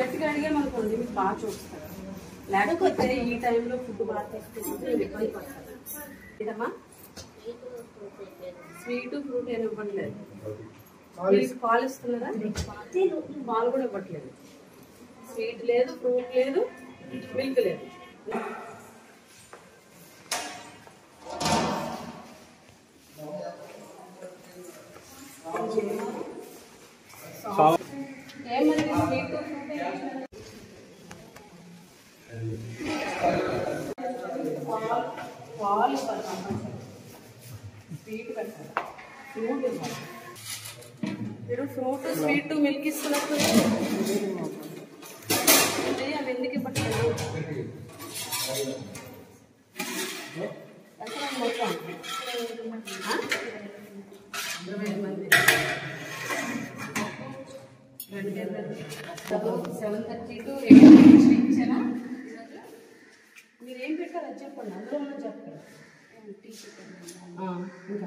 గట్టిగా అడిగామనుకోండి మీకు బాగా చూస్తారు లేకపోతే ఈ టైంలో ఫుడ్ బాగా తీసుకుంటే మీరు ఇబ్బంది పడతారు ఇదమ్మా స్వీట్ ఫ్రూట్ ఏమి ఇవ్వట్లేదు మీకు పాలు ఇస్తున్నారా పాలు కూడా ఇవ్వట్లేదు స్వీట్ లేదు ఫ్రూట్ లేదు మిల్క్ లేదు ఏమని స్వీట్ ఫ్రూట్ ఏమి పాలు పాలు ఇవ్వాలి కంపల్సరీ స్వీట్ పెట్టాలి ఫ్రూట్ ఇవ్వాలి మీరు ఫ్రూట్ స్వీట్ మిల్క్ ఇస్తున్నప్పుడు అంటే అవి ఎందుకు ఇవ్వట్లేదు ఎంతమంది మొత్తం? ఆ? ఇరవై ఐదు మంది రెండు గంటలు సెవెన్ థర్టీ టు ఎయిట్ ఇచ్చారా ఈరోజు? మీరు ఏం పెట్టారు అది చెప్పండి అందులో ఉన్నది చెప్పండి ఆ, ఇంకా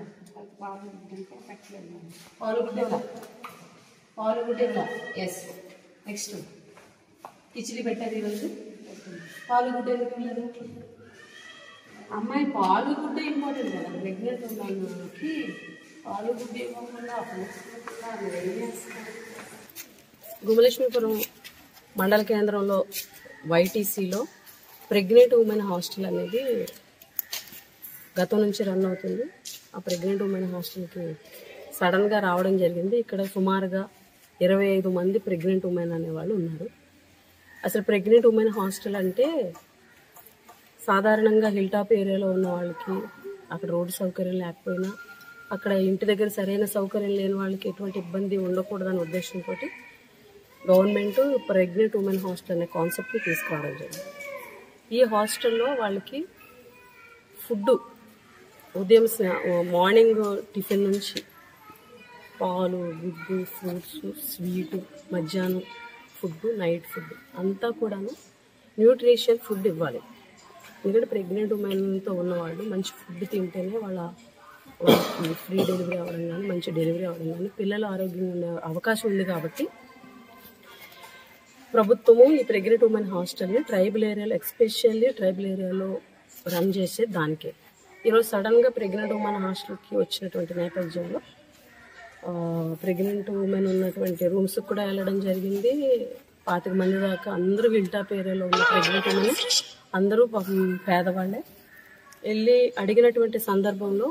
పాలు గుడ్డ పాలు గుడ్డ ఎస్ నెక్స్ట్ కిచిడి పెట్టారు ఈరోజు పాలు గుడ్డ ఎందుకు ఇవ్వలేదు అమ్మాయి పాలు గుడ్డ ఇంపార్టెంట్ కదా ప్రెగ్నెంట్ ఉన్న వాళ్ళకి పాలు గుడ్డ ఇవ్వకుండా అప్పుడు ఏం చేస్తారు గుమలక్ష్మీపురం మండల కేంద్రంలో వైటీసీలో ప్రెగ్నెంట్ ఉమెన్ హాస్టల్ అనేది గతం నుంచి రన్ అవుతుంది ఆ ప్రెగ్నెంట్ ఉమెన్ హాస్టల్కి సడన్గా రావడం జరిగింది ఇక్కడ సుమారుగా ఇరవై ఐదు మంది ప్రెగ్నెంట్ ఉమెన్ అనేవాళ్ళు ఉన్నారు అసలు ప్రెగ్నెంట్ ఉమెన్ హాస్టల్ అంటే సాధారణంగా హిల్ టాప్ ఏరియాలో ఉన్న వాళ్ళకి అక్కడ రోడ్డు సౌకర్యం లేకపోయినా అక్కడ ఇంటి దగ్గర సరైన సౌకర్యం లేని వాళ్ళకి ఎటువంటి ఇబ్బంది ఉండకూడదనే ఉద్దేశంతో గవర్నమెంట్ ప్రెగ్నెంట్ ఉమెన్ హాస్టల్ అనే కాన్సెప్ట్ని తీసుకురావడం జరిగింది ఈ హాస్టల్లో వాళ్ళకి ఫుడ్ ఉదయం స్నా- మార్నింగ్ టిఫిన్ నుంచి పాలు గుడ్డు ఫ్రూట్స్ స్వీటు మధ్యాహ్నం ఫుడ్ నైట్ ఫుడ్ అంతా కూడాను న్యూట్రిషన్ ఫుడ్ ఇవ్వాలి ఎందుకంటే ప్రెగ్నెంట్ ఉమెన్తో ఉన్నవాళ్ళు మంచి ఫుడ్ తింటేనే వాళ్ళ వాళ్ళకి ఫ్రీ డెలివరీ అవ్వడం కానీ మంచి డెలివరీ అవ్వడం కానీ పిల్లలు ఆరోగ్యంగా ఉండే అవకాశం ఉంది కాబట్టి ప్రభుత్వము ఈ ప్రెగ్నెంట్ ఉమెన్ హాస్టల్ని ట్రైబల్ ఏరియాలో ఎక్స్పెషల్లీ ట్రైబల్ ఏరియాలో రన్ చేసే దానికే ఈరోజు సడన్గా ప్రెగ్నెంట్ ఉమెన్ హాస్టల్కి వచ్చినటువంటి నేపథ్యంలో ప్రెగ్నెంట్ ఉమెన్ ఉన్నటువంటి రూమ్స్ కూడా వెళ్ళడం జరిగింది పాతిక మంది దాకా అందరూ విల్టాప్ ఏరియాలో ఉన్న ప్రెగ్నెంట్ ఉమెన్ అందరూ పాపం పేదవాళ్ళే వెళ్ళి అడిగినటువంటి సందర్భంలో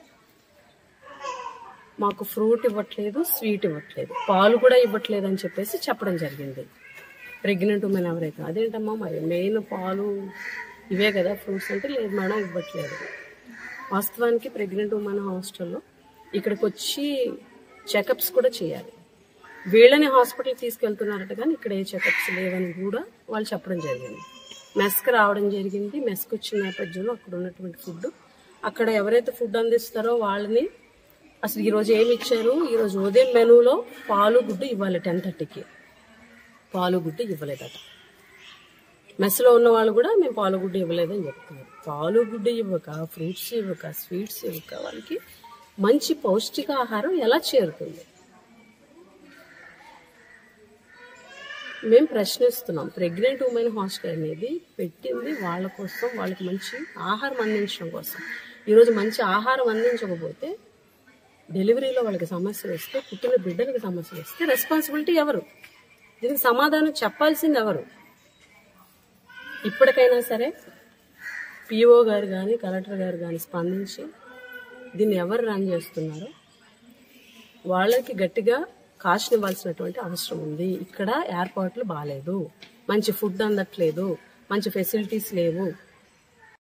మాకు ఫ్రూట్ ఇవ్వట్లేదు స్వీట్ ఇవ్వట్లేదు పాలు కూడా ఇవ్వట్లేదు అని చెప్పేసి చెప్పడం జరిగింది ప్రెగ్నెంట్ ఉమెన్ ఎవరైతే అదేంటమ్మా మరి మెయిన్ పాలు ఇవే కదా ఫ్రూట్స్ అంటే లేదు మేడం ఇవ్వట్లేదు వాస్తవానికి ప్రెగ్నెంట్ ఉమెన్ హాస్టల్లో ఇక్కడికి వచ్చి చెకప్స్ కూడా చేయాలి వీళ్ళని హాస్పిటల్కి తీసుకెళ్తున్నారట కానీ ఇక్కడ ఏ చెకప్స్ లేవని కూడా వాళ్ళు చెప్పడం జరిగింది మెస్కి రావడం జరిగింది మెస్కి వచ్చిన నేపథ్యంలో అక్కడ ఉన్నటువంటి ఫుడ్ అక్కడ ఎవరైతే ఫుడ్ అందిస్తారో వాళ్ళని అసలు ఈరోజు ఏమి ఇచ్చారు ఈరోజు ఉదయం మెనూలో పాలు గుడ్డు ఇవ్వాలి టెన్ థర్టీకి పాలు గుడ్డు ఇవ్వలేదట మెస్లో ఉన్న వాళ్ళు కూడా మేము పాలు గుడ్డు ఇవ్వలేదని చెప్తున్నారు పాలు గుడ్డు ఇవ్వక ఫ్రూట్స్ ఇవ్వక స్వీట్స్ ఇవ్వక వాళ్ళకి మంచి పౌష్టికాహారం ఎలా చేరుతుంది మేము ప్రశ్నిస్తున్నాం ప్రెగ్నెంట్ ఉమెన్ హాస్టల్ అనేది పెట్టింది వాళ్ళ కోసం వాళ్ళకి మంచి ఆహారం అందించడం కోసం ఈరోజు మంచి ఆహారం అందించకపోతే డెలివరీలో వాళ్ళకి సమస్యలు వస్తే పుట్టిన బిడ్డలకు సమస్యలు వస్తే రెస్పాన్సిబిలిటీ ఎవరు దీనికి సమాధానం చెప్పాల్సింది ఎవరు ఇప్పటికైనా సరే పిఓ గారు కానీ కలెక్టర్ గారు కానీ స్పందించి దీన్ని ఎవరు రన్ చేస్తున్నారో వాళ్ళకి గట్టిగా కాషన్ ఇవ్వాల్సినటువంటి అవసరం ఉంది ఇక్కడ ఏర్పాట్లు బాగాలేదు మంచి ఫుడ్ అందట్లేదు మంచి ఫెసిలిటీస్ లేవు